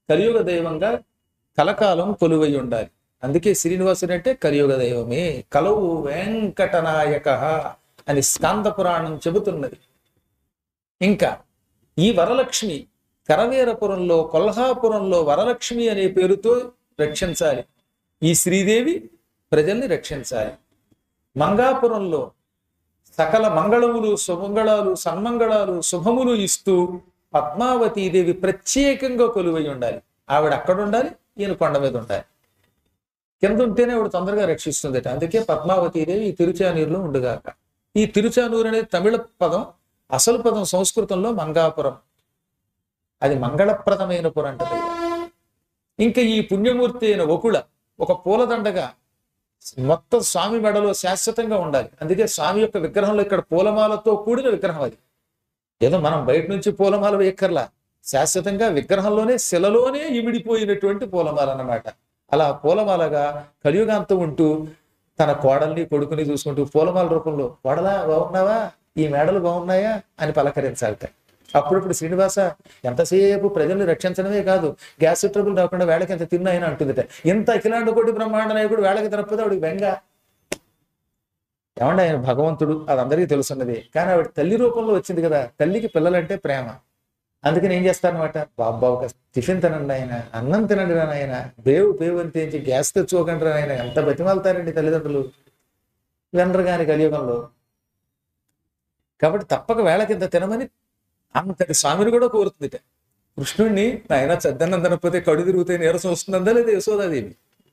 కలియుగ దైవంగా కలకాలం కొలువై ఉండాలి అందుకే శ్రీనివాసుడు అంటే కలియుగ దైవమే కలవు వెంకటనాయక అని స్కాంద పురాణం చెబుతున్నది ఇంకా ఈ వరలక్ష్మి కరవీరపురంలో కొల్హాపురంలో వరలక్ష్మి అనే పేరుతో రక్షించాలి ఈ శ్రీదేవి ప్రజల్ని రక్షించాలి మంగాపురంలో సకల మంగళములు సుమంగళాలు సన్మంగళాలు శుభములు ఇస్తూ పద్మావతీదేవి ప్రత్యేకంగా కొలువై ఉండాలి ఆవిడ అక్కడ ఉండాలి ఈయన కొండ మీద ఉండాలి కింద ఉంటేనే ఆవిడ తొందరగా రక్షిస్తుందట అందుకే పద్మావతీదేవి ఈ తిరుచానూరులో ఉండుగాక ఈ తిరుచానూరు అనేది తమిళ పదం అసలు పదం సంస్కృతంలో మంగాపురం అది మంగళప్రదమైన పురం అంటది ఇంకా ఈ పుణ్యమూర్తి అయిన వకుళ ఒక పూలదండగా మొత్తం స్వామి మెడలో శాశ్వతంగా ఉండాలి అందుకే స్వామి యొక్క విగ్రహంలో ఇక్కడ పూలమాలతో కూడిన విగ్రహం అది ఏదో మనం బయట నుంచి పూలమాల వేయక్కర్లా శాశ్వతంగా విగ్రహంలోనే శిలలోనే ఇమిడిపోయినటువంటి పూలమాల అన్నమాట అలా పూలమాలగా కలియుగాంతం ఉంటూ తన కోడల్ని కొడుకుని చూసుకుంటూ పూలమాల రూపంలో కోడలా బాగున్నావా ఈ మేడలు బాగున్నాయా అని పలకరించాలట అప్పుడప్పుడు శ్రీనివాస ఎంతసేపు ప్రజల్ని రక్షించడమే కాదు గ్యాస్ ట్రబుల్ రాకుండా వేళకి ఎంత తిన్నాయని అంటుందిట ఇంత అఖిలాండ కోటి బ్రహ్మాండ నాయకుడు వేళకి తినకపోతే ఆవిడకి బెంగ ఏమంటే ఆయన భగవంతుడు అది అందరికీ తెలుసున్నది కానీ ఆవిడ తల్లి రూపంలో వచ్చింది కదా తల్లికి పిల్లలంటే ప్రేమ అందుకని ఏం చేస్తారనమాట బాబా ఒక టిఫిన్ తినండి ఆయన అన్నం తినండి రా ఆయన బేవు బేవు అని తెచ్చి గ్యాస్ తెచ్చుకోకండి రా ఆయన ఎంత బతిమాలుతారండి తల్లిదండ్రులు వినరు కాని కలియుగంలో కాబట్టి తప్పక వేళ కింద తినమని అంతటి స్వామిని కూడా కోరుతుందిట కృష్ణుడిని ఆయన చద్దన్నం తినకపోతే కడు తిరుగుతాయి నీరసం వస్తుందా లేదా యశోదాదేవి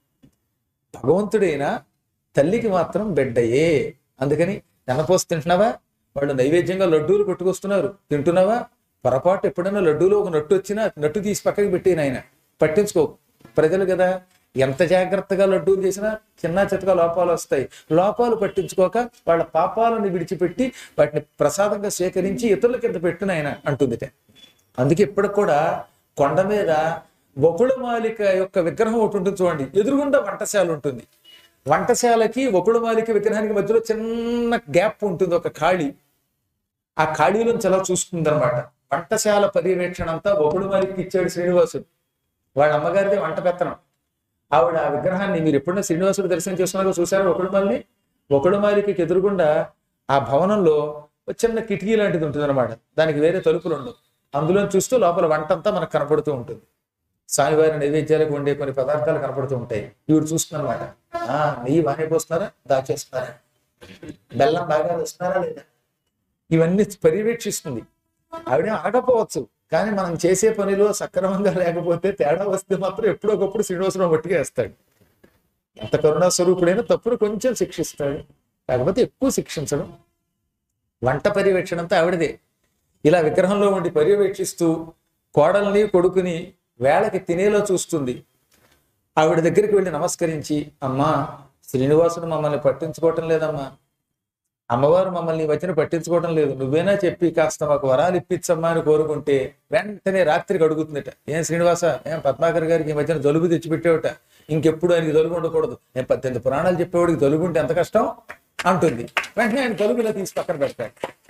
భగవంతుడైనా తల్లికి మాత్రం బిడ్డయే అందుకని నెనపోసి తింటున్నావా వాళ్ళు నైవేద్యంగా లడ్డూలు కొట్టుకొస్తున్నారు తింటున్నావా పొరపాటు ఎప్పుడైనా లడ్డూలో ఒక నట్టు వచ్చినా నట్టు తీసి పక్కకి పెట్టి నాయన పట్టించుకో ప్రజలు కదా ఎంత జాగ్రత్తగా లడ్డూలు చేసినా చిన్న చితక లోపాలు వస్తాయి లోపాలు పట్టించుకోక వాళ్ళ పాపాలను విడిచిపెట్టి వాటిని ప్రసాదంగా సేకరించి ఇతరుల కింద పెట్టిన ఆయన అంటుందిట అందుకే ఇప్పటికి కూడా కొండ మీద వకుళమాలిక యొక్క విగ్రహం ఒకటి ఉంటుంది చూడండి ఎదురుగుండా వంటశాల ఉంటుంది వంటశాలకి వకుళమాలిక విగ్రహానికి మధ్యలో చిన్న గ్యాప్ ఉంటుంది ఒక ఖాళీ ఆ ఖాళీలోంచి అలా చూస్తుంది అనమాట వంటశాల పర్యవేక్షణ అంతా వకుళమాలికి ఇచ్చాడు శ్రీనివాసుడు వాళ్ళ అమ్మగారిది వంట పెత్తనం ఆవిడ ఆ విగ్రహాన్ని మీరు ఎప్పుడైనా శ్రీనివాసుడు దర్శనం చేసుకున్నారో చూసారా ఒకడుమాలిని ఒకడుమాలికి ఎదురుగుండా ఆ భవనంలో ఒక చిన్న కిటికీ లాంటిది ఉంటుంది అనమాట దానికి వేరే తలుపులు ఉండవు అందులో చూస్తూ లోపల వంట అంతా మనకు కనపడుతూ ఉంటుంది స్వామివారి నైవేద్యాలకు ఉండే కొన్ని పదార్థాలు కనపడుతూ ఉంటాయి ఇవి చూస్తుందన్నమాట ఆ నెయ్యి బాగానే పోస్తున్నారా దాచేస్తున్నారా బెల్లం బాగా వేస్తున్నారా లేదా ఇవన్నీ పర్యవేక్షిస్తుంది ఆవిడ ఆగపోవచ్చు కానీ మనం చేసే పనిలో సక్రమంగా లేకపోతే తేడా వస్తే మాత్రం ఎప్పుడో ఒకప్పుడు శ్రీనివాసరావు మట్టిగా వేస్తాడు ఎంత కరుణా స్వరూపుడైనా తప్పును కొంచెం శిక్షిస్తాడు కాకపోతే ఎక్కువ శిక్షించడం వంట పర్యవేక్షణ అంతా ఆవిడదే ఇలా విగ్రహంలో ఉండి పర్యవేక్షిస్తూ కోడల్ని కొడుకుని వేళకి తినేలా చూస్తుంది ఆవిడ దగ్గరికి వెళ్ళి నమస్కరించి అమ్మా శ్రీనివాసుడు మమ్మల్ని పట్టించుకోవటం లేదమ్మా అమ్మవారు మమ్మల్ని ఈ మధ్యన పట్టించుకోవడం లేదు నువ్వేనా చెప్పి కాస్త మాకు వరాలు ఇప్పించమ్మా అని కోరుకుంటే వెంటనే రాత్రికి అడుగుతుందట ఏం శ్రీనివాస ఏం పద్మాకర్ గారికి ఈ మధ్యన జలుబు తెచ్చిపెట్టేవట ఇంకెప్పుడు ఆయనకి జలుబు ఉండకూడదు నేను పద్దెనిమిది పురాణాలు చెప్పేవాడికి జలుబు ఉంటే ఎంత కష్టం అంటుంది వెంటనే ఆయన జలుబు ఇలా తీసి పక్కన పెడతాడు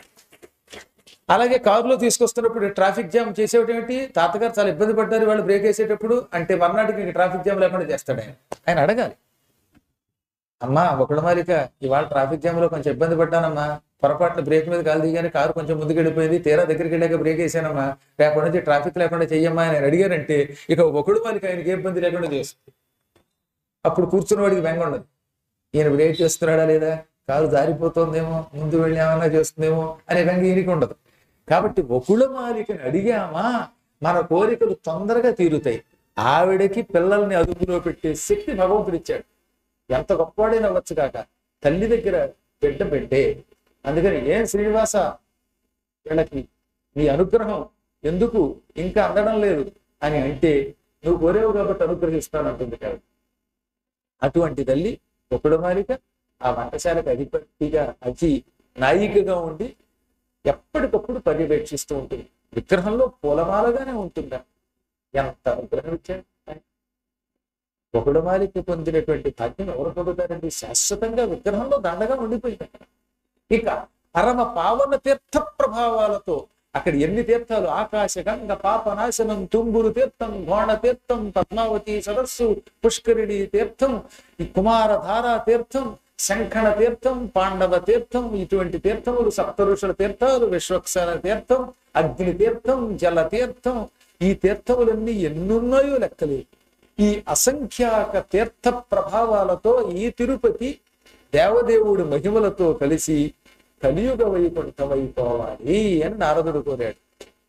అలాగే కారులో తీసుకొస్తున్నప్పుడు ట్రాఫిక్ జామ్ చేసేవాటి ఏమిటి తాతగారు చాలా ఇబ్బంది పడ్డారు వాళ్ళు బ్రేక్ వేసేటప్పుడు అంటే మర్నాటికి ఇంక ట్రాఫిక్ జామ్ లేకుండా చేస్తాడు ఆయన ఆయన అడగాలి అమ్మా ఒకళ్ళ మాలిక ఇవాళ ట్రాఫిక్ జామ్ లో కొంచెం ఇబ్బంది పడ్డానమ్మా పొరపాటున బ్రేక్ మీద కాలు దిగానే కారు కొంచెం ముందుకు వెళ్ళిపోయింది తీరా దగ్గరికి వెళ్ళాక బ్రేక్ వేసానమ్మా రేపటి నుంచి ట్రాఫిక్ లేకుండా చెయ్యమ్మా అని ఆయన అడిగారంటే ఇక ఒకడు మాలిక ఆయనకి ఏ ఇబ్బంది లేకుండా చేస్తుంది అప్పుడు కూర్చున్న వాడికి బెంగ ఉండదు ఈయన బ్రేక్ చేస్తున్నాడా లేదా కారు జారిపోతుందేమో ముందు వెళ్ళి ఏమన్నా చేస్తుందేమో అనే బెంగ ఈయనకి ఉండదు కాబట్టి ఒకళ్ళ మాలికని అడిగామా మన కోరికలు తొందరగా తీరుతాయి ఆవిడకి పిల్లల్ని అదుపులో పెట్టే శక్తి భగవంతుడు ఇచ్చాడు ఎంత గొప్పవాడైనా అవ్వచ్చు కాక తల్లి దగ్గర బిడ్డ బిడ్డే అందుకని ఏం శ్రీనివాస వీళ్ళకి నీ అనుగ్రహం ఎందుకు ఇంకా అందడం లేదు అని అంటే నువ్వు కోరేవు కాబట్టి అనుగ్రహిస్తానంటుంది కాదు అటువంటి తల్లి ఒకడు మాలిక ఆ వంటశాలకు అధిపతిగా అచి నాయికగా ఉండి ఎప్పటికప్పుడు పర్యవేక్షిస్తూ ఉంటుంది విగ్రహంలో పూలమాలగానే ఉంటుందా ఎంత అనుగ్రహం ఇచ్చాడు ఆయన. ఒకడు మాలిక పొందినటువంటి భాగ్యం ఎవరు పొందుతారండి శాశ్వతంగా విగ్రహంలో దండగా ఉండిపోయింది అక్కడ ఇక పరమ పావన తీర్థ ప్రభావాలతో అక్కడ ఎన్ని తీర్థాలు ఆకాశ గంగ పాపనాశనం తుంగురు తీర్థం గోణ తీర్థం పద్మావతి సరస్సు పుష్కరిణి తీర్థం ఈ కుమారధార తీర్థం శంఖణ తీర్థం పాండవ తీర్థం ఇటువంటి తీర్థములు సప్త ఋషుల తీర్థాలు విశ్వక్సేన తీర్థం అగ్ని తీర్థం జల తీర్థం ఈ తీర్థములన్నీ ఎన్నున్నాయో లెక్కలేదు ఈ అసంఖ్యాక తీర్థ ప్రభావాలతో ఈ తిరుపతి దేవదేవుడి మహిమలతో కలిసి కలియుగ వైకుంఠమైపోవాలి అని నారదుడు కోరాడు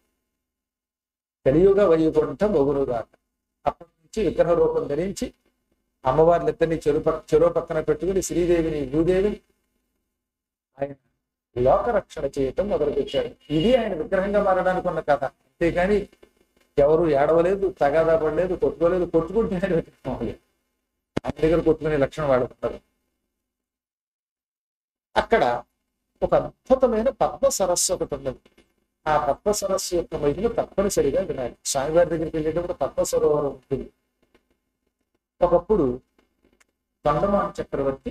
కలియుగ వైకుంఠం బగురుగా అప్పటి నుంచి విగ్రహ రూపం ధరించి అమ్మవార్లిద్దరిని చెరు పక్క చెరువు పక్కన పెట్టుకుని శ్రీదేవిని భూదేవిని ఆయన లోకరక్షణ చేయటం మొదలుపెట్టాడు ఇది ఆయన విగ్రహంగా మారడానికి ఉన్న కథ అంతేకాని ఎవరు ఏడవలేదు తగాదా పడలేదు కొట్టుకోలేదు కొట్టుకుంటే ఆయన విగ్రహం అవ్వలేదు. ఆయన దగ్గర కొట్టుకునే లక్షణం వాడుకుంటారు అక్కడ ఒక అద్భుతమైన పద్మ సరస్సు ఒకటి ఉన్నది ఆ పద్మ సరస్సు యొక్క మహిమ తప్పనిసరిగా వినాలి స్వామివారి దగ్గరికి వెళ్ళేటప్పుడు పద్మ సరోవరం ఉంటుంది ఒకప్పుడు తొండమాన్ చక్రవర్తి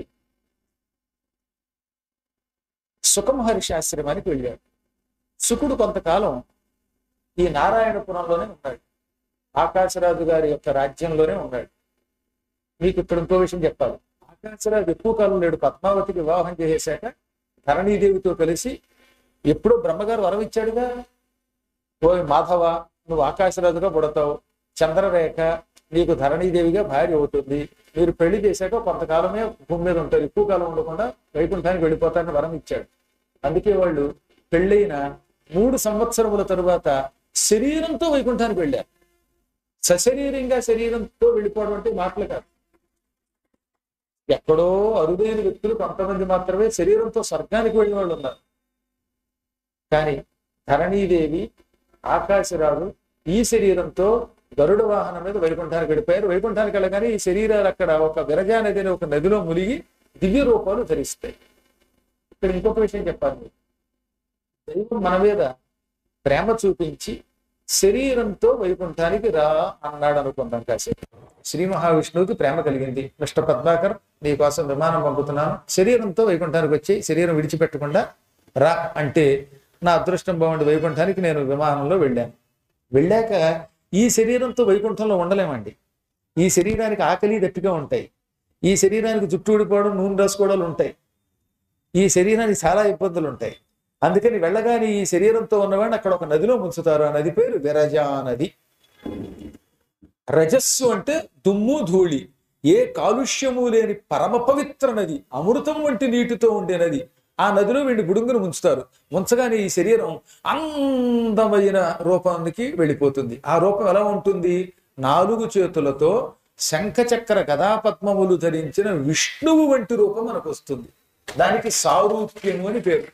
సుఖమహర్షి ఆశ్రమానికి వెళ్ళాడు సుకుడు కొంతకాలం ఈ నారాయణపురంలోనే ఉన్నాడు ఆకాశరాజు గారి యొక్క రాజ్యంలోనే ఉన్నాడు మీకు ఇక్కడ ఇంకో విషయం చెప్పాలి ఆకాశరాజు ఎక్కువ కాలం లేడు పద్మావతికి వివాహం చేసేశాక ధరణీదేవితో కలిసి ఎప్పుడో బ్రహ్మగారు వరం ఇచ్చాడుగా ఓ మాధవ నువ్వు ఆకాశరాజుగా పుడతావు చంద్రరేఖ నీకు ధరణీదేవిగా భార్య అవుతుంది మీరు పెళ్లి చేశాక కొంతకాలమే భూమి మీద ఉంటారు ఎక్కువ కాలం ఉండకుండా వైకుంఠానికి వెళ్ళిపోతారని వరం ఇచ్చాడు అందుకే వాళ్ళు పెళ్ళైన మూడు సంవత్సరముల తరువాత శరీరంతో వైకుంఠానికి వెళ్ళారు సశరీరంగా శరీరంతో వెళ్ళిపోవడం అంటే మాటలు కాదు ఎక్కడో అరుదైన వ్యక్తులు కొంతమంది మాత్రమే శరీరంతో స్వర్గానికి వెళ్ళిన వాళ్ళు ఉన్నారు కానీ ధరణీదేవి ఆకాశరాజు ఈ శరీరంతో గరుడ వాహనం మీద వైకుంఠానికి వెళ్ళిపోయారు వైకుంఠానికి వెళ్ళగానే ఈ శరీరాలు అక్కడ ఒక విరజా నది అనే ఒక నదిలో మునిగి దివ్య రూపాలు ధరిస్తాయి ఇక్కడ ఇంకొక విషయం చెప్పాలి మీకు. దైవం మన మీద ప్రేమ చూపించి శరీరంతో వైకుంఠానికి రా అన్నాడు అనుకుందాం కాసేపు శ్రీ మహావిష్ణువుకి ప్రేమ కలిగింది మిస్టర్ పద్మాకర్ నీకోసం విమానం పంపుతున్నాను శరీరంతో వైకుంఠానికి వచ్చి శరీరం విడిచిపెట్టకుండా రా అంటే నా అదృష్టం బాగుండి వైకుంఠానికి నేను విమానంలో వెళ్ళాను వెళ్ళాక ఈ శరీరంతో వైకుంఠంలో ఉండలేమండి ఈ శరీరానికి ఆకలి దప్పిగా ఉంటాయి ఈ శరీరానికి జుట్టు ఊడిపోవడం నూనె రాసుకోవడాలు ఉంటాయి ఈ శరీరానికి చాలా ఇబ్బందులు ఉంటాయి అందుకని వెళ్ళగానే ఈ శరీరంతో ఉన్నవాడిని అక్కడ ఒక నదిలో ముంచుతారు ఆ నది పేరు విరజా నది రజస్సు అంటే దుమ్ము ధూళి ఏ కాలుష్యము లేని పరమ పవిత్ర నది అమృతం వంటి నీటితో ఉండే నది ఆ నదిలో వీడిని బుడుంగును ముంచుతారు ఉంచగానే ఈ శరీరం అందమైన రూపానికి వెళ్ళిపోతుంది ఆ రూపం ఎలా ఉంటుంది నాలుగు చేతులతో శంఖచక్ర గదాపద్మములు ధరించిన విష్ణువు వంటి రూపం మనకు వస్తుంది దానికి సారూప్యము అని పేరు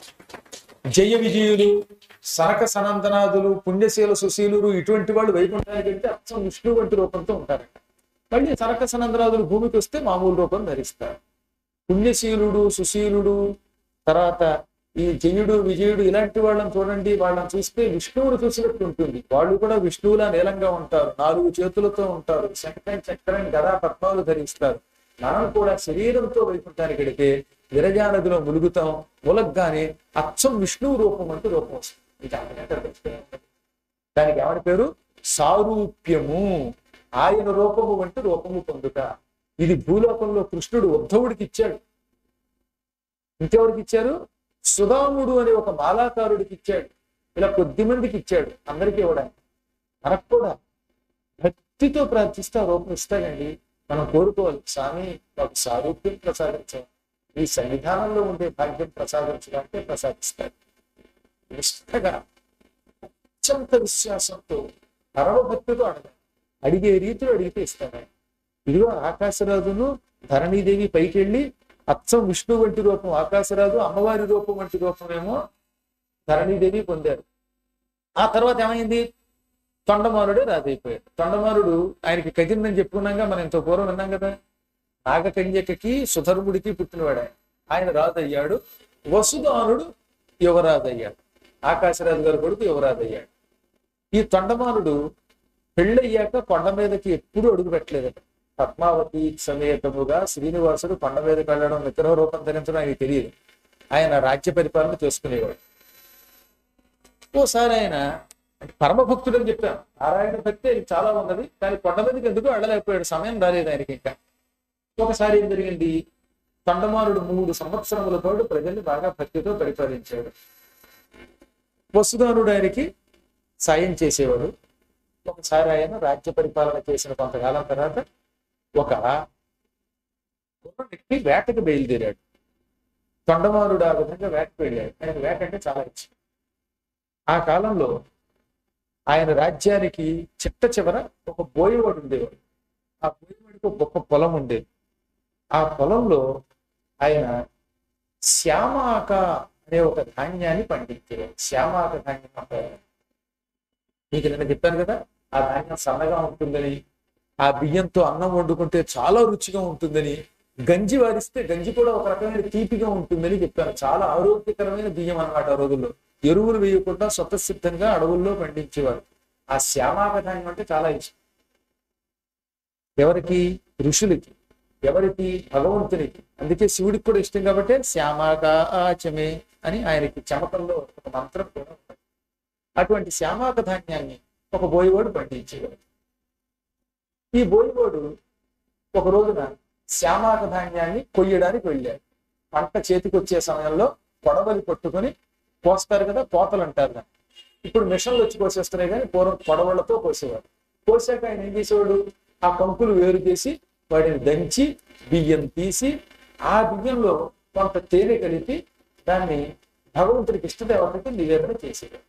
జయ విజయులు సనక సనందనాదులు పుణ్యశీల సుశీలురు ఇటువంటి వాళ్ళు వైకుంఠానికి వెళ్తే అచ్చం విష్ణు వంటి రూపంతో ఉంటారట మళ్ళీ సనక సనందనాదులు భూమికి వస్తే మామూలు రూపం ధరిస్తారు పుణ్యశీలుడు సుశీలుడు తర్వాత ఈ జయుడు విజయుడు ఇలాంటి వాళ్ళని చూడండి వాళ్ళని చూస్తే విష్ణువుని చూసినట్టు ఉంటుంది వాళ్ళు కూడా విష్ణువులా నీలంగా ఉంటారు నాలుగు చేతులతో ఉంటారు శంకరం చక్రం గదా పద్మాలు ధరిస్తారు మనం కూడా శరీరంతో వైకుంఠానికి వెడితే విరజా నదిలో ములుగుతాం ములగ్గానే అచ్చం విష్ణువు రూపం అంటూ రూపం వస్తుంది ఇది అంతకంటే అదృష్టం. దానికి ఏమని పేరు సారూప్యము ఆయన రూపము వంటి రూపము పొందుట ఇది భూలోకంలో కృష్ణుడు ఉద్ధవుడికి ఇచ్చాడు ఇంకెవరికి ఇచ్చారు సుధాముడు అనే ఒక మాలాకారుడికి ఇచ్చాడు ఇలా కొద్ది మందికి ఇచ్చాడు అందరికీ ఇవ్వడానికి మనకు కూడా భక్తితో ప్రార్థిస్తే ఆ రూపం ఇస్తాడండి మనం కోరుకోవాలి స్వామి మాకు సారూప్యం ప్రసాదించాలి ఈ సన్నిధానంలో ఉండే భాగ్యం ప్రసాదించడానికి ప్రసాదిస్తాడు నిష్టగా అత్యంత విశ్వాసంతో పరమభక్తితో అడగాలి అడిగే రీతిలో అడిగితే ఇస్తాడు ఆయన. ఇదిగో ఆకాశరాజును ధరణీదేవి పైకి వెళ్ళి అచ్చం విష్ణు వంటి రూపం ఆకాశరాజు అమ్మవారి రూపం వంటి రూపమేమో ధరణీదేవి పొందారు ఆ తర్వాత ఏమైంది తొండమారుడే రాజైపోయాడు తొండమారుడు ఆయనకి కజిందని చెప్పుకున్నాగా మనం ఇంత పూర్వం విన్నాం కదా నాగకన్యకకి సుధర్ముడికి పుట్టినవాడు ఆయన ఆయన రాజు అయ్యాడు వసుదానుడు యువరాజు అయ్యాడు ఆకాశరాజు గారి కొడుకు యువరాజు అయ్యాడు ఈ తొండమానుడు పెళ్ళయ్యాక కొండ మీదకి ఎప్పుడూ అడుగు పెట్టలేదట పద్మావతి సమేతముగా శ్రీనివాసుడు కొండ మీదకి వెళ్ళడం విగ్రహ రూపం ధరించడం ఆయనకి తెలియదు ఆయన రాజ్య పరిపాలన చేసుకునేవాడు ఓసారి ఆయన పరమభక్తుడు అని చెప్పాను నారాయణ భక్తి ఆయనకి చాలా ఉన్నది కానీ కొండ మీదకి ఎందుకు వెళ్ళలేకపోయాడు సమయం రాలేదు ఆయనకి ఇంకా ఒకసారి ఏం జరిగింది తొండమానుడు మూడు సంవత్సరముల పాటు ప్రజల్ని బాగా భక్తితో పరిపాలించాడు వసుదానుడు ఆయనకి సాయం చేసేవాడు ఒకసారి ఆయన రాజ్య పరిపాలన చేసిన కొంతకాలం తర్వాత ఒక గుర్రమెక్కి వేటకు బయలుదేరాడు తొండమానుడు ఆ విధంగా వేటకు వెళ్ళాడు ఆయనకు వేట అంటే చాలా ఇష్టం ఆ కాలంలో ఆయన రాజ్యానికి చిట్ట చివర ఒక బోయవాడు ఉండేవాడు ఆ బోయవాడికి ఒక గొప్ప పొలం ఉండేది ఆ పొలంలో ఆయన శ్యామాక అనే ఒక ధాన్యాన్ని పండించేవాడు శ్యామాక ధాన్యం అంటే మీకు నిన్న చెప్పాను కదా ఆ ధాన్యం సన్నగా ఉంటుందని ఆ బియ్యంతో అన్నం వండుకుంటే చాలా రుచిగా ఉంటుందని గంజి వారిస్తే గంజి కూడా ఒక రకమైన తీపిగా ఉంటుందని చెప్పాను చాలా ఆరోగ్యకరమైన బియ్యం అన్నమాట ఆ రోజుల్లో ఎరువులు వేయకుండా స్వతసిద్ధంగా అడవుల్లో పండించేవారు ఆ శ్యామాక ధాన్యం అంటే చాలా ఇష్టం ఎవరికి ఋషులకి ఎవరికి భగవంతునికి అందుకే శివుడికి కూడా ఇష్టం కాబట్టి శ్యామాక ఆచమే అని ఆయనకి చమకంలో ఒక మంత్రం కూడా ఉంది అటువంటి శ్యామాక ధాన్యాన్ని ఒక బోయివాడు పండించేవాడు ఈ బోయివాడు ఒక రోజున శ్యామాక ధాన్యాన్ని కొయ్యడానికి వెళ్ళాడు పంట చేతికి వచ్చే సమయంలో కొడవలి పట్టుకొని కోస్తారు కదా కోతలు అంటారు దాన్ని ఇప్పుడు మిషన్లు వచ్చి కోసేస్తున్నాయి కానీ పూర్వం కొడవళ్లతో కోసేవాడు కోసాక ఆయన ఏం చేసేవాడు ఆ కంకులు వేరు చేసి వాటిని దంచి బియ్యం తీసి ఆ బియ్యంలో కొంత తేనె కలిపి దాన్ని భగవంతుడికి ఇష్టదేవతకి నివేదన చేసేవాడు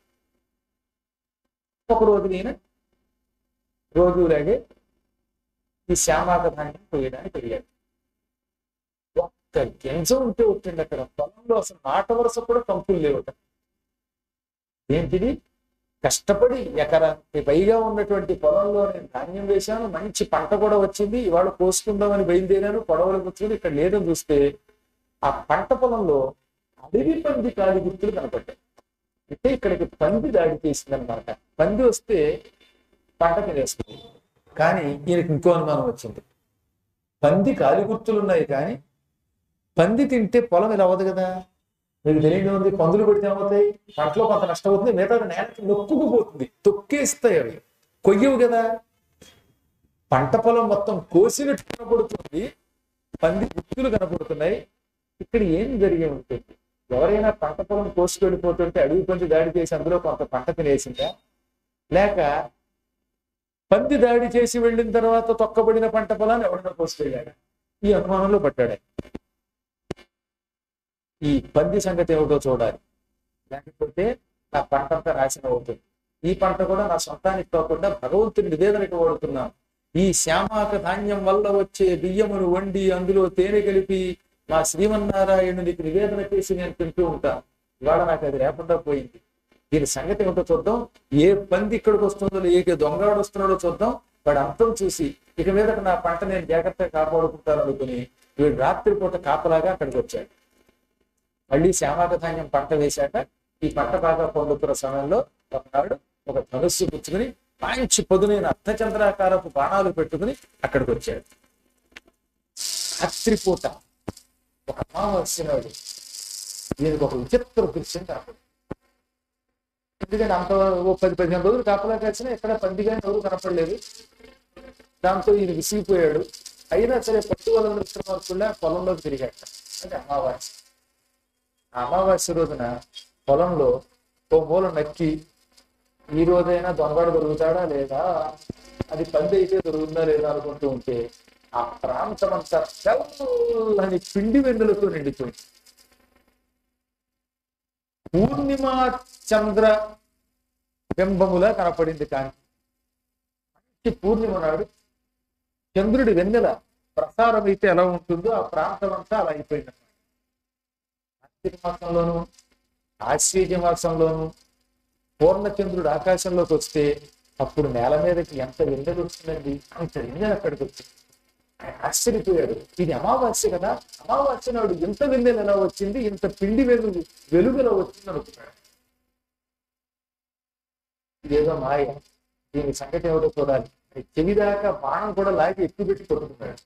ఒక రోజు ఈయన రోజులాగే ఈ శ్యామాక ధాన్యం కొయ్యడానికి వెళ్ళాడు ఒక్క గింజ ఉంటే వచ్చింది అక్కడ పొలంలో అసలు నాట వరుస కూడా కంపులు లేవట ఏంటిది కష్టపడి ఎకరానికి పైగా ఉన్నటువంటి పొలంలో నేను ధాన్యం వేశాను మంచి పంట కూడా వచ్చింది ఇవాళ కోసుకుందామని బయలుదేరాను పొడవలు కూర్చుని ఇక్కడ లేదని చూస్తే ఆ పంట పొలంలో అడవి పంది కాలి గుర్తులు కనపడ్డాయి అంటే ఇక్కడికి పంది దాడి చేసింది అనమాట పంది వస్తే పంట తినేస్తుంది కానీ ఈయనకి ఇంకో అనుమానం వచ్చింది పంది కాలి గుర్తులు ఉన్నాయి కానీ పంది తింటే పొలం ఇలా అవ్వదు కదా మీకు తెలియదు ఉంది పందులు కొడితే ఏమవుతాయి పంటలో కొంత నష్టం అవుతుంది మిగతా నేలకి నొక్కుకుపోతుంది తొక్కేస్తాయి అవి కొయ్యవు కదా పంట పొలం మొత్తం కోసినట్టు కనపడుతుంది పంది గుర్తులు కనపడుతున్నాయి ఇక్కడ ఏం జరిగి ఉంటుంది ఎవరైనా పంట పొలం కోసి వెళ్ళిపోతుంటే అడవి పంది దాడి చేసి అందులో కొంత పంట తినేసిందా లేక పంది దాడి చేసి వెళ్ళిన తర్వాత తొక్కబడిన పంట పొలాన్ని ఎవరైనా కోసుకెళ్ళాడు ఈ అనుమానంలో పడ్డాడు ఆయన. ఈ పంది సంగతి ఏమిటో చూడాలి లేకపోతే నా పంట అంతా నాశనం అవుతుంది ఈ పంట కూడా నా సొంతానికి కాకుండా భగవంతుని నివేదనకి వాడుతున్నాను ఈ శ్యామాక ధాన్యం వల్ల వచ్చే బియ్యమును వండి అందులో తేనె కలిపి మా శ్రీమన్నారాయణునికి నివేదన చేసి నేను తింటూ ఉంటాను ఇవాళ నాకు అది లేకుండా పోయింది దీని సంగతి ఏమిటో చూద్దాం ఏ పంది ఇక్కడికి వస్తుందో ఏ దొంగవాడు వస్తున్నాడో చూద్దాం వాడు అంతం చూసి ఇక మీద నా పంట నేను జాగ్రత్తగా కాపాడుకుంటాను అనుకుని వీడు రాత్రిపూట కాపలాగా అక్కడికి వచ్చాడు మళ్ళీ శ్యామాక ధాన్యం పంట వేశాక ఈ పంట బాగా పండుతున్న సమయంలో ఒకనాడు ఒక ధనుస్సు పుచ్చుకుని మంచి పొదునైన అర్ధచంద్రాకారపు బాణాలు పెట్టుకుని అక్కడికి వచ్చాడు రాత్రిపూట ఒక అమావాస్య నాడు దీనికి ఒక విచిత్ర దృశ్యం కనపడింది ఎందుకంటే అంత ఓ పది పదిహేను రోజులు కాపలా కాల్చినా ఎక్కడ పందిగా ఎవరు కనపడలేదు దాంతో ఈయన విసిగిపోయాడు అయినా సరే పట్టు వల్ల విక్రమార్కుల్లా పొలంలోకి తిరిగాట అంటే అమావాస్య ఆ అమావాస్య రోజున పొలంలో ఓ మూల నక్కి ఈ రోజైనా దొంగడు దొరుకుతాడా లేదా అది పంది అయితే దొరుకుతుందా లేదా అనుకుంటూ ఉంటే ఆ ప్రాంతం అంతా తెల్లని పిండి వెన్నులతో నిండిపోయింది పూర్ణిమ చంద్ర బింబములా కనపడింది కానీ మంచి పూర్ణిమ నాడు చంద్రుడి వెన్నెల ప్రసారం అయితే ఎలా ఉంటుందో ఆ ప్రాంతం అంతా అలా అయిపోయింది కార్తీక మాసంలోను ఆశ్చర్య మాసంలోను పూర్ణచంద్రుడు ఆకాశంలోకి వస్తే అప్పుడు నేల మీదకి ఎంత వెన్నెల వచ్చిందండి అంత వెన్నెల అక్కడికి వచ్చింది ఆయన ఆశ్చర్యపోయాడు ఇది అమావాస్య కదా అమావాస్య నాడు ఇంత వెన్నెల ఎలా వచ్చింది ఇంత పిండి వెలుగు వెలుగు ఎలా వచ్చింది అనుకున్నాడు ఇదేదో మాయ దీని సంగతి ఏమిటో చూడాలి చెవి దాకా బాణం కూడా లాగి ఎక్కువ పెట్టి కొట్టుకున్నాడు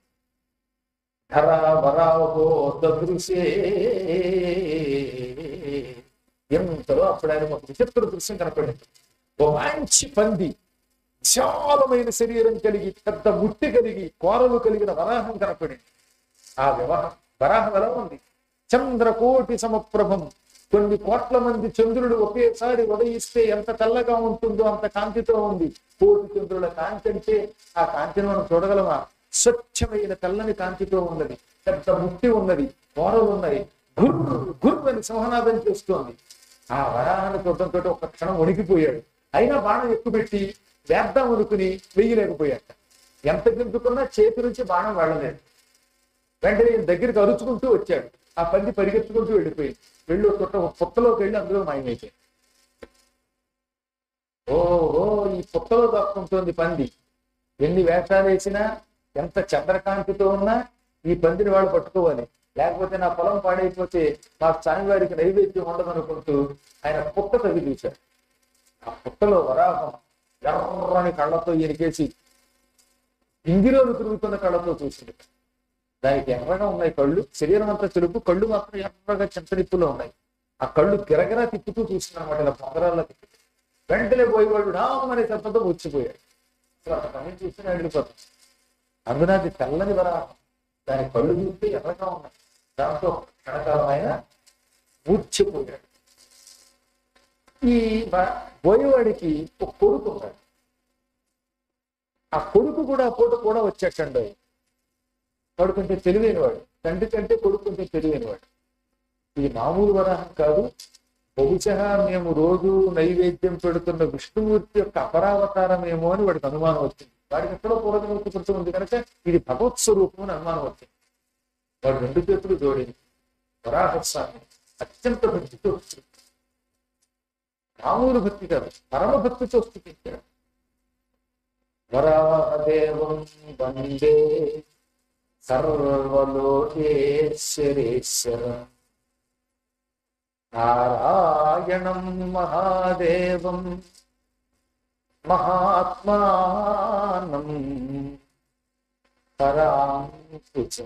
ధర వరాహో దృశే ఎంతలో అప్పుడు ఆయన ఒక విచిత్ర దృశ్యం కనపడింది ఓ మంచి పంది విశాలమైన శరీరం కలిగి పెద్ద ముట్టి కలిగి కోరలు కలిగిన వరాహం కనపడింది ఆ వివాహం వరాహం ఎలా ఉంది చంద్రకోటి సమప్రభం కొన్ని కోట్ల మంది చంద్రుడు ఒకేసారి ఉదయిస్తే ఎంత తెల్లగా ఉంటుందో అంత కాంతితో ఉంది కోటి చంద్రుల కాంతి అంటే ఆ కాంతిని మనం చూడగలమా స్వచ్ఛమైన తెల్లని కాంతితో ఉన్నది పెద్ద ముట్టి ఉన్నది కోరలు ఉన్నాయి గుర్ గుర్ అని సింహనాదం చేస్తోంది ఆ వరాహాన్ని చూడటంతో ఒక క్షణం వణికిపోయాడు అయినా బాణం ఎక్కుపెట్టి వేద్దాం అనుకుని వెయ్యలేకపోయాట ఎంత గెంతుకున్నా చేతి నుంచి బాణం వెళ్ళలేదు వెంటనే ఈయన దగ్గరికి అరుచుకుంటూ వచ్చాడు ఆ పంది పరిగెత్తుకుంటూ వెళ్ళిపోయింది వెళ్ళి ఒక పుట్ట ఒక పుట్టలోకి వెళ్ళి అందులో మాయమైపోయింది ఓ ఓ ఈ పుట్టలో దక్కుంటోంది పంది ఎన్ని వేషాలు వేసినా ఎంత చంద్రకాంతితో ఉన్నా ఈ పందిని వాళ్ళు పట్టుకోవాలి లేకపోతే నా పొలం పాడైపోతే మా స్వామివారికి నైవేద్యం ఉండదనుకుంటూ ఆయన పుట్ట తగ్గి చూశాడు ఆ పుట్టలో వరాహం ఎర్రని కళ్ళతో ఈయనకేసి ఇంగిలోను తిరుగుతున్న కళ్ళతో చూసింది దానికి ఎర్రగా ఉన్నాయి కళ్ళు శరీరం అంతా తెలుపు కళ్ళు మాత్రం ఎర్రగా చింతనిప్పులో ఉన్నాయి ఆ కళ్ళు గిరగిరా తిప్పుతూ చూసిందన్నమాట ఇలా పొంగరాల్లో తిప్పుతూ వెంటనే పోయేవాడు రామనే శబ్దంతో వచ్చిపోయాడు అసలు అంత పని చూస్తే వెళ్ళిపోతాం అందున అది తెల్లని వరాహం దాని కళ్ళు చూస్తే ఎర్రగా ఉన్నాయి దాంతో క్షణకాలం ఆయన మూర్చిపోయాడు ఈ వ- పోయేవాడికి ఒక కొడుకు ఉన్నాడు ఆ కొడుకు కూడా ఆ పూట కూడా వచ్చేటండి వాడు కొంచెం తెలివైనవాడు తండ్రి కంటే కొడుకు కొంచెం తెలివైనవాడు ఇది మామూలు వరాహం కాదు బహుశా మేము రోజు నైవేద్యం పెడుతున్న విష్ణుమూర్తి యొక్క అపరావతారమేమో అని వాడికి అనుమానం వచ్చింది వాడికి ఎక్కడో పూర్వజమూర్తి గుర్తు ఉంది కనుక ఇది భగవత్ స్వరూపం అని అనుమానం వచ్చింది వాడు రెండు చేతులు జోడింది వరాహస్వామి అత్యంత భక్తితో స్తుతించాడు. మామూలు భక్తి కాదు పరమ భక్తితో స్థుతించాడు వరాహదేవం వందే సర్వలోకేశ్వరేశ్వర నారాయణం మహాదేవం మహాత్మానం పరాంకుశం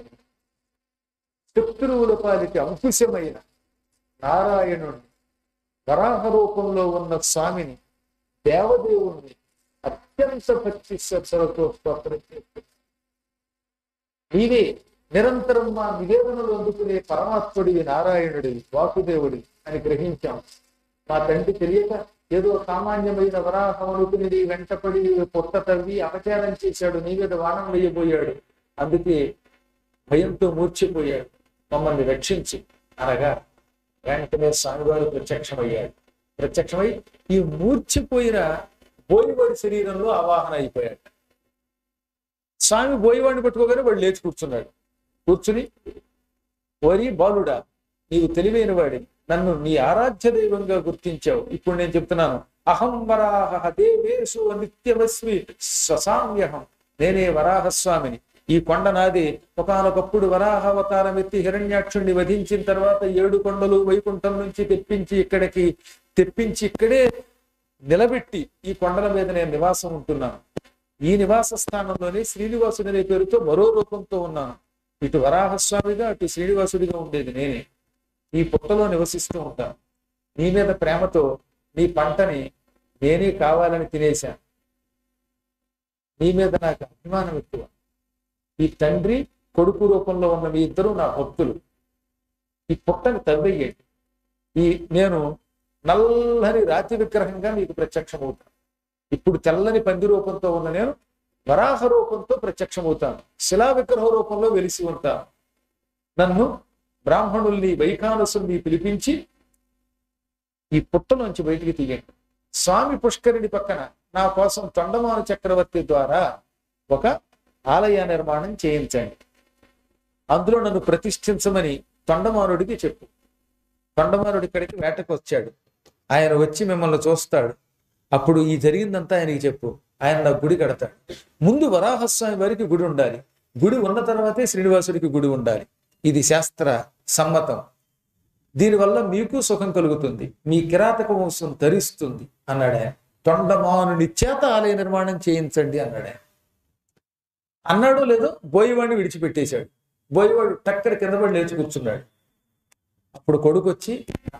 శత్రువుల పాలికి అంకుశమైన నారాయణుణ్ణి వరాహ రూపంలో ఉన్న స్వామిని దేవదేవుణ్ణి అత్యంత భక్తి శ్రద్ధలతో స్తోత్రం చేస్తుంది నీవే నిరంతరం మా నివేదనలు అందుకునే పరమాత్ముడివి నారాయణుడివి వాసుదేవుడి అని గ్రహించాం మా తండ్రి తెలియక ఏదో సామాన్యమైన వరాహం అనుకుని నీ వెంటపడి పొట్ట తవ్వి అపచారం చేశాడు నీ మీద వానం వేయబోయాడు అందుకే భయంతో మూర్చిపోయాడు మమ్మల్ని రక్షించి అనగా వెంటనే స్వామివారు ప్రత్యక్షమయ్యాడు ప్రత్యక్షమై ఈ మూర్చిపోయిన బోయివాడి శరీరంలో ఆవాహన అయిపోయాడు స్వామి బోయివాడిని పట్టుకోగానే వాడు లేచి కూర్చున్నాడు కూర్చుని ఓరి బాలుడా నీవు తెలివైన వాడి నన్ను నీ ఆరాధ్య దైవంగా గుర్తించావు ఇప్పుడు నేను చెప్తున్నాను అహం వరాహ దేవేషు నిత్యమస్మి స్వసామ్యహం నేనే వరాహస్వామిని ఈ కొండ నాది ఒకనొకప్పుడు వరాహ అవతారం ఎత్తి హిరణ్యాక్షుణ్ణి వధించిన తర్వాత ఏడు కొండలు వైకుంఠం నుంచి తెప్పించి ఇక్కడికి తెప్పించి ఇక్కడే నిలబెట్టి ఈ కొండల మీద నేను నివాసం ఉంటున్నాను ఈ నివాస స్థానంలోనే శ్రీనివాసుడు అనే పేరుతో మరో రూపంతో ఉన్నాను ఇటు వరాహస్వామిగా అటు శ్రీనివాసుడిగా ఉండేది నేనే ఈ పుట్టలో నివసిస్తూ ఉంటాను నీ మీద ప్రేమతో నీ పంటని నేనే కావాలని తినేశాను నీ మీద నాకు అభిమానం ఎక్కువ ఈ తండ్రి కొడుకు రూపంలో ఉన్న మీ ఇద్దరు నా భక్తులు ఈ పుట్టని తవ్వేయండి ఈ నేను నల్లని రాతి విగ్రహంగా మీకు ప్రత్యక్షమవుతాను ఇప్పుడు తెల్లని పంది రూపంతో ఉన్న నేను వరాహ రూపంతో ప్రత్యక్షమవుతాను శిలా విగ్రహ రూపంలో వెలిసి ఉంటాను నన్ను బ్రాహ్మణుల్ని వైఖానసుల్ని పిలిపించి ఈ పుట్టలోంచి బయటికి తీయండి స్వామి పుష్కరిణి పక్కన నా కోసం తొండమాను చక్రవర్తి ద్వారా ఒక ఆలయ నిర్మాణం చేయించండి అందులో నన్ను ప్రతిష్ఠించమని తొండమానుడికి చెప్పు తొండమానుడు ఇక్కడికి వేటకు వచ్చాడు ఆయన వచ్చి మిమ్మల్ని చూస్తాడు అప్పుడు ఈ జరిగిందంతా ఆయనకి చెప్పు ఆయన నా గుడి కడతాడు ముందు వరాహస్వామి వారికి గుడి ఉండాలి గుడి ఉన్న తర్వాతే శ్రీనివాసుడికి గుడి ఉండాలి ఇది శాస్త్ర సమ్మతం దీనివల్ల మీకు సుఖం కలుగుతుంది మీ కిరాతక వంశం ధరిస్తుంది అన్నాడు ఆయన తొండమానుని చేత ఆలయ నిర్మాణం చేయించండి అన్నాడు ఆయన అన్నాడో లేదో బోయవాడిని విడిచిపెట్టేశాడు బోయవాడు టక్కర కింద పడి లేచి కూర్చున్నాడు అప్పుడు కొడుకు వచ్చి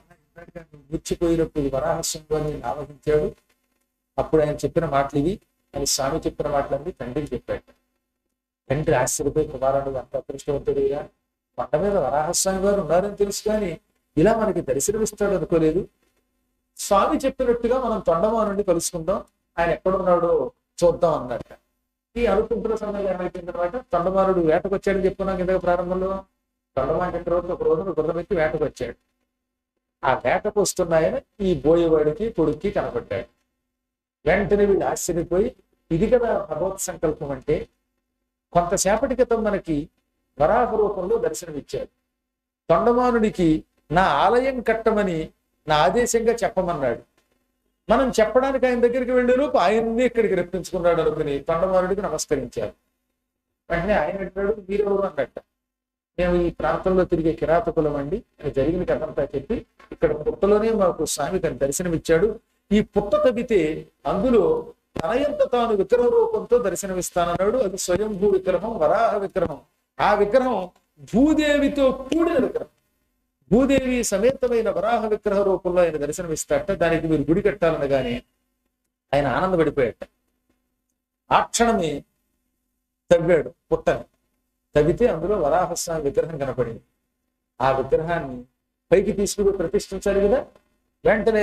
బాగా ముచ్చిపోయినప్పుడు వరాహస్వామి ఆవహించాడు అప్పుడు ఆయన చెప్పిన మాటలు ఇవి అని స్వామి చెప్పిన మాటలన్నీ తండ్రికి చెప్పాడు తండ్రి ఆశ్చర్యపోయి కుమారుడు అంత అదృష్టవంతుడిగా కొండ మీద వరాహస్వామి వారు ఉన్నారని తెలుసు కానీ ఇలా మనకి దర్శనమిస్తాడు అనుకోలేదు స్వామి చెప్పినట్టుగా మనం తొండమానుండి కలుసుకుందాం ఆయన ఎక్కడున్నాడో చూద్దాం అన్నట్ట ఈ అనుకుంటున్న సమయంలో ఏమైపోయిన తర్వాత తొండమానుడు వేటకు వచ్చాడని చెప్పుకున్నాం కింద ప్రారంభంలో తొండమాన చక్రవర్తి ఒక రోజున గుర్రం ఎక్కి వేటకు వచ్చాడు ఆ వేటకు వస్తున్నాయని ఈ బోయేవాడికి కొడుక్కి కనపడ్డాడు వెంటనే వీళ్ళు ఆశ్చర్యపోయి ఇది కదా భగవత్ సంకల్పం అంటే కొంతసేపటి క్రితం మనకి వరాహ రూపంలో దర్శనమిచ్చాడు తొండమానుడికి నా ఆలయం కట్టమని నా ఆదేశంగా చెప్పమన్నాడు మనం చెప్పడానికి ఆయన దగ్గరికి వెళ్ళే లోపు ఆయన్ని ఇక్కడికి రప్పించుకున్నాడు అనుకుని తొండమానుడికి నమస్కరించారు వెంటనే ఆయన అంటాడు మీరెవరు అన్నట్ట మేము ఈ ప్రాంతంలో తిరిగే కిరాతకులం అండి అని జరిగిన కథంతా చెప్పి ఇక్కడ పుట్టలోనే మాకు స్వామి తన దర్శనమిచ్చాడు ఈ పుట్ట తవ్వితే అందులో తనయంత తాను విగ్రహ రూపంతో దర్శనమిస్తానన్నాడు అది స్వయంభూ విగ్రహం వరాహ విగ్రహం ఆ విగ్రహం భూదేవితో కూడిన విగ్రహం భూదేవి సమేతమైన వరాహ విగ్రహ రూపంలో ఆయన దర్శనమిస్తాట దానికి మీరు గుడి కట్టాలనగానే ఆయన ఆనందపడిపోయాట ఆ క్షణమే తవ్వాడు పుట్టని తవ్వితే అందులో వరాహస్వామి విగ్రహం కనపడింది ఆ విగ్రహాన్ని పైకి తీసుకుని ప్రతిష్ఠించాలి కదా వెంటనే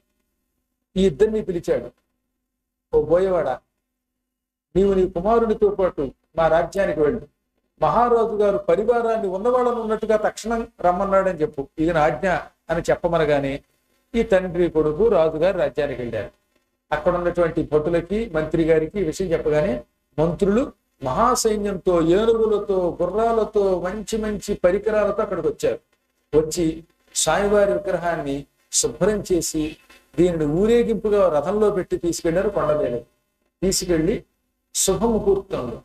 ఈ ఇద్దరిని పిలిచాడు ఓ బోయవాడ నీవు నీ కుమారునితో పాటు మా రాజ్యానికి వెళ్ళు మహారాజు గారు పరివారాన్ని ఉన్నవాళ్ళని ఉన్నట్టుగా తక్షణం రమ్మన్నాడని చెప్పు ఇది నా ఆజ్ఞ అని చెప్పమనగానే ఈ తండ్రి కొడుకు రాజుగారు రాజ్యానికి వెళ్ళారు అక్కడ ఉన్నటువంటి భటులకి మంత్రి గారికి ఈ విషయం చెప్పగానే మంత్రులు మహాసైన్యంతో ఏనుగులతో గుర్రాలతో మంచి మంచి పరికరాలతో అక్కడికి వచ్చారు వచ్చి స్వామివారి విగ్రహాన్ని శుభ్రం చేసి దీనిని ఊరేగింపుగా రథంలో పెట్టి తీసుకెళ్లారు కొండ మీద తీసుకెళ్లి శుభముహూర్తంలో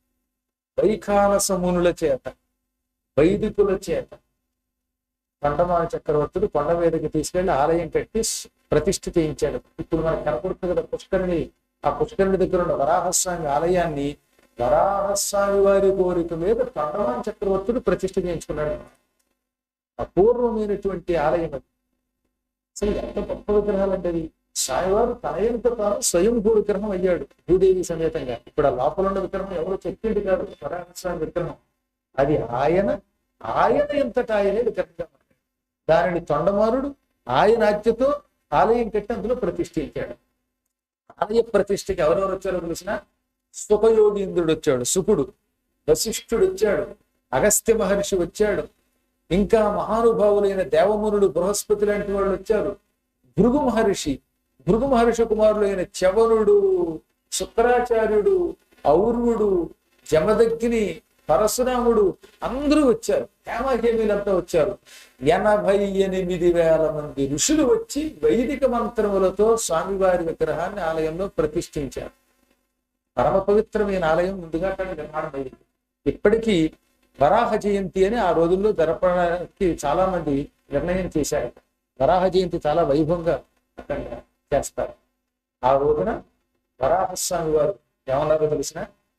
వైఖానస మునుల చేత వైదికుల చేత కొండమాన చక్రవర్తుడు కొండ మీదకి తీసుకెళ్లి ఆలయం కట్టి స్- ప్రతిష్ఠ చేయించాడు ఇప్పుడు మనకు కనపడుతుంది కదా పుష్కరిణి ఆ పుష్కరిణి దగ్గర ఉన్న వరాహస్వామి ఆలయాన్ని వరాహస్వామి వారి కోరిక మీద కొండమాన చక్రవర్తుడు ప్రతిష్ఠ చేయించుకున్నాడు అపూర్వమైనటువంటి ఆలయం అది అసలు ఎంత గొప్ప విగ్రహాలు అంటే అవి స్వామివారు తనయంత తాను స్వయంభూ విగ్రహం అయ్యాడు భూదేవి సమేతంగా ఇప్పుడు ఆ లోపల ఉన్న విగ్రహం ఎవరో చెప్పింది కాదు వరాహస్వామి విగ్రహం అది ఆయన ఆయన ఎంతటా ఆయనే విగ్రహంగా మారాడు. దానిని తొండమారుడు ఆయన ఆజ్ఞతో ఆలయం కట్టి అందులో ప్రతిష్ఠించాడు ఆలయ ప్రతిష్ఠకి ఎవరెవరు వచ్చారో తెలిసిన సుఖయోగీంద్రుడు వచ్చాడు సుకుడు వశిష్ఠుడు వచ్చాడు అగస్త్య మహర్షి వచ్చాడు ఇంకా మహానుభావులైన దేవమునుడు బృహస్పతి లాంటి వాళ్ళు వచ్చారు భృగు మహర్షి భృగు మహర్షి కుమారులైన చవనుడు శుక్రాచార్యుడు ఔర్వుడు జమదగ్ని పరశురాముడు అందరూ వచ్చారు హేమహేమీలంతా వచ్చారు ఎనభై ఎనిమిది వేల మంది ఋషులు వచ్చి వైదిక మంత్రములతో స్వామివారి విగ్రహాన్ని ఆలయంలో ప్రతిష్ఠించారు పరమ పవిత్రమైన ఆలయం ముందుగా అక్కడ నిర్మాణం అయింది ఇప్పటికీ వరాహ జయంతి అని ఆ రోజుల్లో జరపడానికి చాలా మంది నిర్ణయం చేశారు వరాహ జయంతి చాలా వైభవంగా అక్కడ చేస్తారు ఆ రోజున వరాహస్వామి వారు ఏమన్నారో తెలిసిన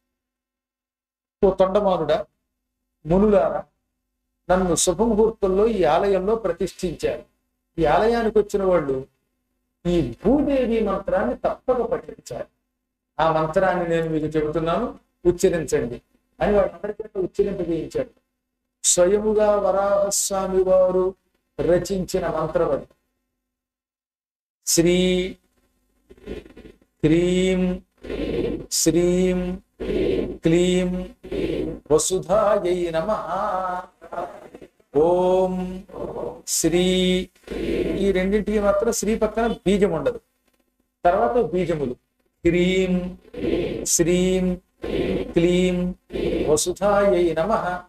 ఓ తొండమానుడా మునులారా నన్ను శుభముహూర్తంలో ఈ ఆలయంలో ప్రతిష్ఠించారు ఈ ఆలయానికి వచ్చిన వాళ్ళు ఈ భూదేవి మంత్రాన్ని తప్పక పఠించాలి ఆ మంత్రాన్ని నేను మీకు చెబుతున్నాను ఉచ్చరించండి అని వాళ్ళందరికీ ఉచ్చరింప చేయించాడు స్వయముగా వరాహస్వామి వారు రచించిన మంత్రం అది శ్రీ క్రీం శ్రీం క్లీం వసుధాయై నమ ఓం శ్రీ ఈ రెండింటికి మాత్రం శ్రీ పక్కన బీజం ఉండదు తర్వాత బీజములు క్రీం శ్రీం క్లీం వసుధాయై నమ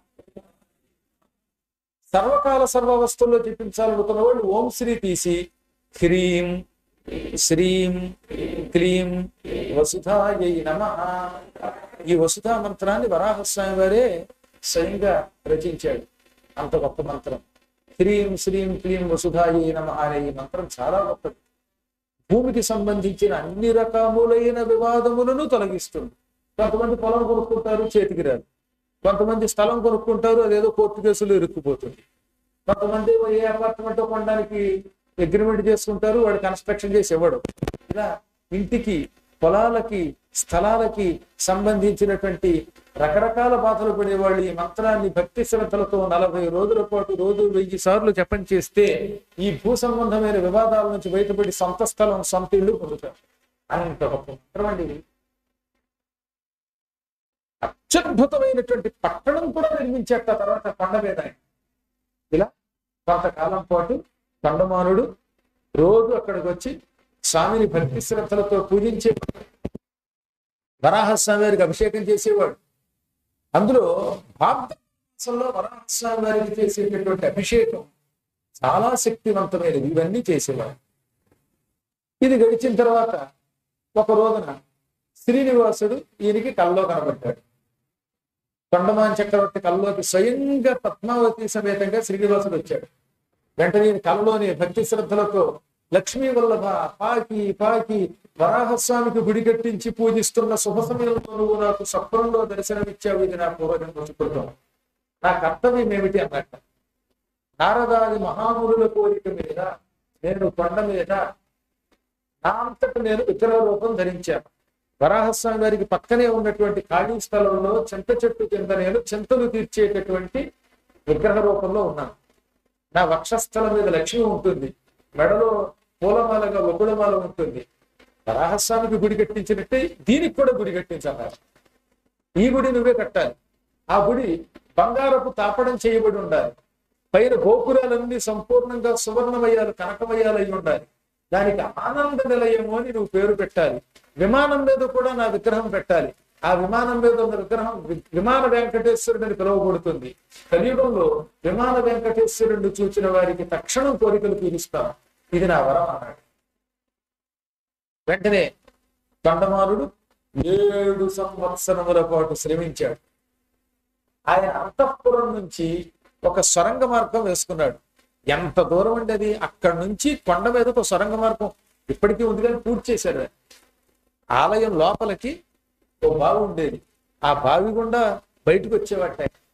సర్వకాల సర్వవస్తుల్లో చెప్పించాలనుకున్న వాళ్ళు ఓం శ్రీ తీసి హ్రీం శ్రీం క్లీం వసుధాయై నమ ఈ వసుధా మంత్రాన్ని వరాహస్వామి వారే స్వయంగా రచించాడు అంత గొప్ప మంత్రం హ్రీం శ్రీం క్లీం వసుధాయై నమ అనే ఈ మంత్రం చాలా గొప్పది భూమికి సంబంధించిన అన్ని రకములైన వివాదములను తొలగిస్తుంది కొంతమంది పొలం కొనుక్కుంటారు చేతికి రాదు కొంతమంది స్థలం కొనుక్కుంటారు అదేదో కోర్టు కేసులు ఇరుక్కుపోతుంది కొంతమంది ఏ అపార్ట్మెంట్ కొనడానికి అగ్రిమెంట్ చేసుకుంటారు వాడు కన్స్ట్రక్షన్ చేసి ఇవ్వడు ఇలా ఇంటికి పొలాలకి స్థలాలకి సంబంధించినటువంటి రకరకాల బాధలు పడేవాళ్ళు ఈ మంత్రాన్ని భక్తి శ్రద్ధలతో నలభై రోజుల పాటు రోజు వెయ్యి సార్లు జపం చేస్తే ఈ భూ సంబంధమైన వివాదాల నుంచి బయటపడి సొంత స్థలం సొంత ఇల్లు పొందుతారు అంత గొప్ప మంత్రం అండి ఇది. అత్యద్భుతమైనటువంటి పట్టణం కూడా నిర్మించేట తర్వాత కొండ మీద ఆయన. ఇలా కొంతకాలం పాటు కొండమానుడు రోజు అక్కడికి వచ్చి స్వామిని భక్తి శ్రద్ధలతో పూజించే వరాహస్వామి వారికి అభిషేకం చేసేవాడు అందులో భారతదేశంలో వరాహస్వామి వారికి చేసేటటువంటి అభిషేకం చాలా శక్తివంతమైనది ఇవన్నీ చేసేవాడు ఇది గడిచిన తర్వాత ఒక రోజున శ్రీనివాసుడు ఈయనకి కల్లో కనబడ్డాడు కొండమాన్ చక్రవర్తి కల్లోకి స్వయంగా పద్మావతి సమేతంగా శ్రీనివాసుడు వచ్చాడు వెంటనే ఈయన కలలోని భక్తి శ్రద్ధలతో లక్ష్మీ వల్లభ పాకి పాకి వరాహస్వామికి గుడి కట్టించి పూజిస్తున్న శుభ సమయంలో నువ్వు నాకు స్వప్నంలో దర్శనమిచ్చావు ఇది నా పూర్వజన్మ సుకృతం నా కర్తవ్యం ఏమిటి అన్నట్ట నారదాది మహామునుల కోరిక మీద నేను కొండ మీద నా అంతట నేను విగ్రహ రూపం ధరించాను వరాహస్వామి గారికి పక్కనే ఉన్నటువంటి ఖాళీ స్థలంలో చింత చెట్టు కింద నేను చింతలు తీర్చేటటువంటి విగ్రహ రూపంలో ఉన్నాను నా వక్షస్థలం మీద లక్ష్మి ఉంటుంది మెడలో పూలమాలగా ఒగుళమాల ఉంటుంది వరాహస్వామికి గుడి కట్టించినట్టే దీనికి కూడా గుడి కట్టించాలి ఈ గుడి నువ్వే కట్టాలి ఆ గుడి బంగారపు తాపడం చేయబడి ఉండాలి పైన గోపురాలన్నీ సంపూర్ణంగా సువర్ణమయ్యాలు కనకమయ్యాలు అయి ఉండాలి దానికి ఆనంద నిలయము అని నువ్వు పేరు పెట్టాలి విమానం మీద కూడా నా విగ్రహం పెట్టాలి ఆ విమానం మీద ఉన్న విగ్రహం వి- విమాన వెంకటేశ్వరుడు అని పిలువబడుతుంది కలియుగంలో విమాన వెంకటేశ్వరుడిని చూచిన వారికి తక్షణం కోరికలు తీరుస్తాను ఇది నా వరం అన్నాడు వెంటనే తొండమానుడు ఏడు సంవత్సరముల పాటు శ్రమించాడు ఆయన అంతఃపురం నుంచి ఒక సొరంగ మార్గం వేసుకున్నాడు ఎంత దూరం అండి అది అక్కడి నుంచి కొండ మీద ఒక సొరంగ మార్గం ఇప్పటికీ ఉంది కానీ పూర్తి చేశాడు ఆయన. ఆలయం లోపలికి ఓ బావి ఉండేది ఆ బావి గుండా బయటకు వచ్చేవాట ఆయన.